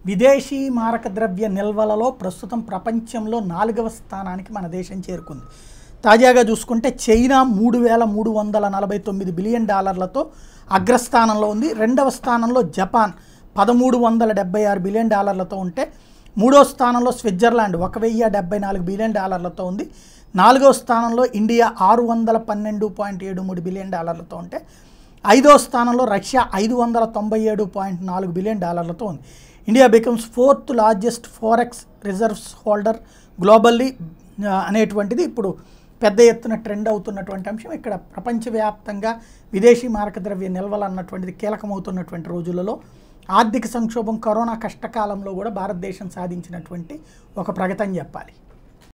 విదేశీ మారక ద్రవ్య నిల్వలలో ప్రస్తుతం ప్రపంచంలో నాలుగవ స్థానానికి మన దేశం చేరుకుంది తాజాగా చూసుకుంటే చైనా మూడు వేల మూడు వందల నలభై తొమ్మిది బిలియన్ డాలర్లతో అగ్రస్థానంలో ఉంది రెండవ స్థానంలో జపాన్ పదమూడు వందల డెబ్బై ఆరు బిలియన్ డాలర్లతో ఉంటే మూడో స్థానంలో స్విట్జర్లాండ్ ఒక వెయ్యి డెబ్బై నాలుగు బిలియన్ డాలర్లతో ఉంది నాలుగో స్థానంలో ఇండియా ఆరు వందల పన్నెండు పాయింట్ ఏడు మూడు బిలియన్ డాలర్లతో ఉంటే ఐదో స్థానంలో రష్యా ఐదు వందల తొంభై ఏడు పాయింట్ నాలుగు బిలియన్ డాలర్లతో ఉంది India becomes fourth largest forex reserves holder globally అనేటువంటిది ఇప్పుడు పెద్ద ఎత్తున ట్రెండ్ అవుతున్నటువంటి అంశం ఇక్కడ ప్రపంచవ్యాప్తంగా విదేశీ మారక ద్రవ్య నిల్వలు అన్నటువంటిది కీలకమవుతున్నటువంటి రోజులలో ఆర్థిక సంక్షోభం కరోనా కష్టకాలంలో కూడా భారతదేశం సాధించినటువంటి ఒక ప్రగతి అని చెప్పాలి